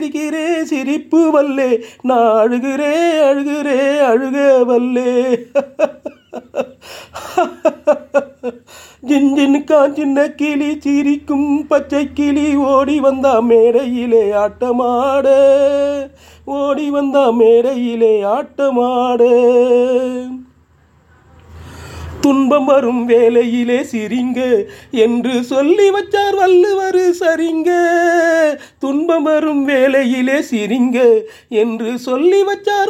சிரிக்கிறேன் சிரிப்பு வல்லே நான் அழுகிறேன் அழுகிறேன் அழுக வல்லே ஜின்ஜின்னுக்கா சின்ன கிளி சிரிக்கும் பச்சை கிளி ஓடி வந்தா மேடையிலே ஆட்டமாட ஓடி வந்தா மேடையிலே ஆட்டமாட துன்பம் வரும் வேலையிலே சிரிங்க என்று சொல்லி வச்சார் வள்ளுவர் சரிங்க துன்பம் வரும் வேலையிலே சிரிங்க என்று சொல்லி வச்சார்